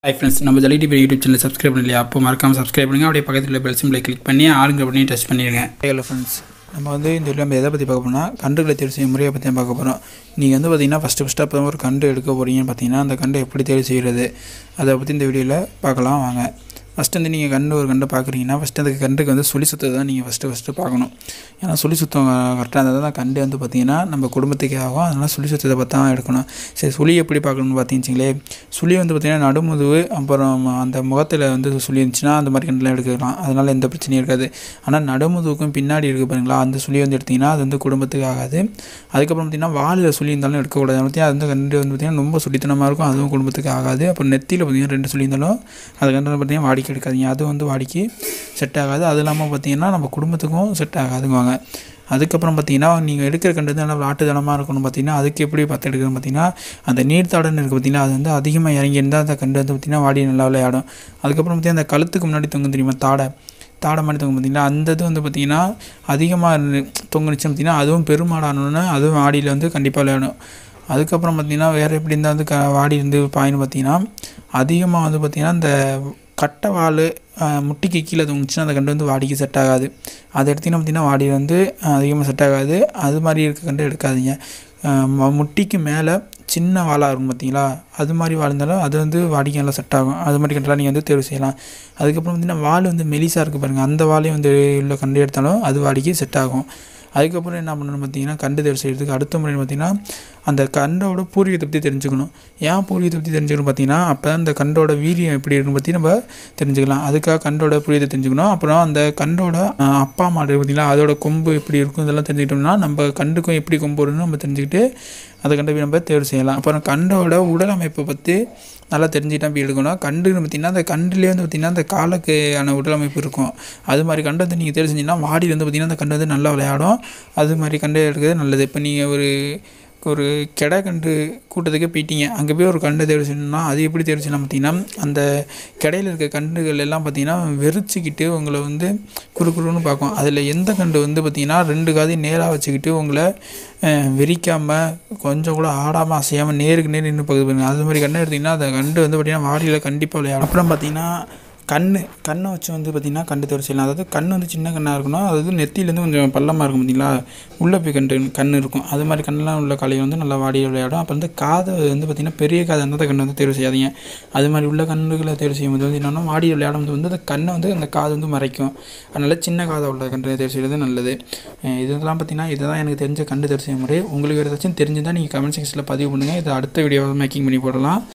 high friends நம்ம ஜலி TV YouTube channel subscribe பண்ணலையா அப்போ மறக்காமல் சப்ஸ்கிரைப் பண்ணுங்கள் அப்படியே பக்கத்தில் பெல் சிம்பிளை கிளிக் பண்ணி ஆளுங்க பண்ணி டச் பண்ணிடுங்க ஹலோ ஃப்ரெண்ட்ஸ் நம்ம வந்து இந்த வீடியோ நம்ம எதை பற்றி பார்க்க போறோம்னா கன்றுகளை தேர்வு செய்யும் முறையை பற்றி தான் பார்க்க போகிறோம் நீங்கள் வந்து பார்த்தீங்கன்னா ஃபஸ்ட்டு ஃபஸ்ட்டு அப்போ ஒரு கன்று எடுக்க போகிறீங்கன்னு பார்த்தீங்கன்னா அந்த கன்று எப்படி தேர்வு செய்கிறது அதை பற்றி இந்த வீடியோவில் பார்க்கலாம் வாங்க ஃபஸ்ட்டு வந்து நீங்கள் கன்று ஒரு கன்று பார்க்குறீங்கன்னா ஃபஸ்ட்டு அந்த கன்றுக்கு வந்து சுழி சுத்தத்தை தான் நீங்கள் ஃபஸ்ட்டு ஃபஸ்ட்டு பார்க்கணும் ஏன்னா சுழி சுத்தம் கரெக்டாக இருந்தால் தான் கண்டு வந்து பார்த்தீங்கன்னா நம்ம குடும்பத்துக்கே ஆகும் அதனால் சுழி சுத்தத்தை பார்த்து தான் எடுக்கணும் சரி சுழி எப்படி பார்க்கணும்னு பார்த்தீங்கன்னு சுழி வந்து பார்த்தீங்கன்னா நடுமுதுவு அப்புறம் அந்த முகத்தில் வந்து சுழி இருந்துச்சுன்னா அந்த மாதிரி கண்டுலாம் எடுக்கலாம் அதனால் எந்த பிரச்சனையும் இருக்காது ஆனால் நடுமுதுவுக்கும் பின்னாடி இருக்குது பாருங்களா அந்த சுழி வந்து எடுத்திங்கன்னா அது வந்து குடும்பத்துக்கு ஆகாது அதுக்கப்புறம் பார்த்திங்கன்னா வாலில் சுழி இருந்தாலும் எடுக்கக்கூடாது பார்த்தீங்கன்னா அது வந்து கண்டு வந்து பார்த்திங்கன்னா ரொம்ப சுழித்தனமாக இருக்கும் அதுவும் குடும்பத்துக்கு ஆகாது அப்புறம் நெத்தியில் பார்த்திங்கன்னா ரெண்டு சுழி இருந்தாலும் அது கண்டு பார்த்திங்கன்னா வாடிக்கை எடுக்காதீங்க அது வந்து வாடிக்கை செட் ஆகாது அது இல்லாமல் பார்த்திங்கன்னா நம்ம குடும்பத்துக்கும் செட் ஆகாதுங்குவாங்க அதுக்கப்புறம் பார்த்தீங்கன்னா நீங்கள் எடுக்கிற கண்டு வந்து நல்லா விளாட்டுத்தனமாக இருக்கணும் பார்த்தீங்கன்னா அதுக்கு எப்படி பார்த்து எடுக்கணும் பார்த்தீங்கன்னா அந்த நீர்த்தாடன் இருக்குது பார்த்தீங்கன்னா அது வந்து அதிகமாக இறங்கி இருந்தால் அந்த கண்டு வந்து பார்த்திங்கன்னா வாடி நல்லா விளையாடும் அதுக்கப்புறம் பார்த்தீங்கன்னா அந்த கழுத்துக்கு முன்னாடி தொங்கும் தெரியுமா தாடை தாடை மாதிரி தொங்கும் பார்த்தீங்கன்னா அந்த இது வந்து பார்த்திங்கன்னா அதிகமாக இருந்து தொங்குனுச்சு பார்த்திங்கன்னா அதுவும் பெருமாடானோன்னு அதுவும் வாடியில் வந்து கண்டிப்பாக விளையாடும் அதுக்கப்புறம் பார்த்திங்கன்னா வேறு எப்படி இருந்தால் வந்து க வாடி இருந்து பாயின்னு பார்த்தீங்கன்னா அதிகமாக வந்து பார்த்திங்கன்னா இந்த கட்டை வால் முட்டிக்கு கீழே தொங்குச்சுன்னா அந்த கண்டு வந்து வாடிக்கு செட் ஆகாது அதை எடுத்திங்கன்னா பார்த்திங்கன்னா வாடி வந்து அதிகமாக செட் ஆகாது அது மாதிரி இருக்க கண்டு எடுக்காதீங்க முட்டிக்கு மேலே சின்ன வாழாக இருக்கும் பார்த்தீங்களா அது மாதிரி வாழ்ந்தாலும் அது வந்து வாடிக்கை நல்லா செட் ஆகும் அது மாதிரி கண்டெல்லாம் நீங்கள் வந்து தேர்வு செய்யலாம் அதுக்கப்புறம் பார்த்திங்கன்னா வால் வந்து மெலிசாக இருக்குது பாருங்கள் அந்த வாலையும் வந்து உள்ள கண்டு எடுத்தாலும் அது வாடிக்கை செட் ஆகும் அதுக்கப்புறம் என்ன பண்ணணும் பார்த்தீங்கன்னா கண்டு தேர்வு செய்கிறதுக்கு அடுத்த முறை பார்த்திங்கன்னா அந்த கண்டோட பூர்வீகத்தை பற்றி தெரிஞ்சுக்கணும் ஏன் பூர்வீகத்தை பற்றி தெரிஞ்சுக்கணும் பார்த்தீங்கன்னா அப்போ அந்த கண்டோட வீரியம் எப்படி இருக்குன்னு பற்றி நம்ம தெரிஞ்சுக்கலாம் அதுக்காக கண்டோட பூர்வீகத்தை தெரிஞ்சுக்கணும் அப்புறம் அந்த கண்டோட அப்பா மாடு பார்த்திங்களா அதோட கொம்பு எப்படி இருக்கும் இதெல்லாம் தெரிஞ்சுக்கிட்டோம்னா நம்ம கண்டுக்கும் எப்படி கொம்பு வரும்னு நம்ம தெரிஞ்சுக்கிட்டு அதை கண்டு நம்ம தேர்வு செய்யலாம் அப்புறம் கண்டோட உடல் அமைப்பை பற்றி நல்லா தெரிஞ்சுக்கிட்டா போய் எடுக்கணும் கண்டுன்னு பார்த்திங்கன்னா அந்த கண்டுலேயே வந்து பார்த்திங்கன்னா அந்த காலுக்கான உடல் அமைப்பு இருக்கும் அது மாதிரி கண்டு வந்து நீங்கள் தேர்வு செஞ்சீங்கன்னா வாடியில் வந்து பார்த்திங்கன்னா அந்த கண்டு வந்து நல்லா விளையாடும் அது மாதிரி கண்டு எடுக்கிறது நல்லது இப்போ நீங்கள் ஒரு ஒரு கெடை கண்டு கூட்டத்துக்கே போயிட்டீங்க அங்கே போய் ஒரு கண்டு தேர்வு செய்யணும்னா அது எப்படி தேர்வு செய்யலாம் பார்த்தீங்கன்னா அந்த கடையில் இருக்க கண்டுகள் எல்லாம் பார்த்தீங்கன்னா வெறிச்சிக்கிட்டு உங்களை வந்து குறு குறுன்னு பார்க்கும் அதில் எந்த கண்டு வந்து பார்த்திங்கன்னா ரெண்டு காதையும் நேராக வச்சுக்கிட்டு உங்களை வெறிக்காமல் கொஞ்சம் கூட ஆடாமல் அசையாமல் நேருக்கு நேர் நின்று பகுதி பண்ணுங்க அது மாதிரி கண்ணை எடுத்திங்கன்னா அந்த கண்டு வந்து பார்த்திங்கன்னா வாடியில் கண்டிப்பாக விளையாடும் அப்புறம் பார்த்திங்கன்னா கண் கண்ணை வச்சு வந்து பார்த்திங்கன்னா கண்டு தேர்வு செய்யலாம் அதாவது கண் வந்து சின்ன கண்ணாக இருக்கணும் அதாவது நெத்தியிலேருந்து கொஞ்சம் பள்ளமாக இருக்கும் பார்த்தீங்களா உள்ளே போய் கண்டு கண் இருக்கும் அது மாதிரி கண்ணெலாம் உள்ள கலையை வந்து நல்லா வாடியில் விளையாடும் அப்போ வந்து காதை வந்து பார்த்திங்கன்னா பெரிய காதை அந்த கண்ணை வந்து தேர்வு செய்யாதீங்க அது மாதிரி உள்ள கண்ணுகளை தேர்வு செய்யும்போது வந்து என்னென்னா வாடியில் விளையாடும் போது வந்து அந்த கண்ணை வந்து அந்த காது வந்து மறைக்கும் அதனால் சின்ன காதை உள்ள கன்று தேர்வு செய்கிறது நல்லது இதெல்லாம் பார்த்திங்கன்னா இதுதான் எனக்கு தெரிஞ்ச கண்டு தேர்வு செய்ய முறை உங்களுக்கு ஏதாச்சும் தெரிஞ்சுதான் நீங்கள் கமெண்ட் செக்ஷனில் பதிவு பண்ணுங்கள் இதை அடுத்த வீடியோவை மேக்கிங் பண்ணி போடலாம்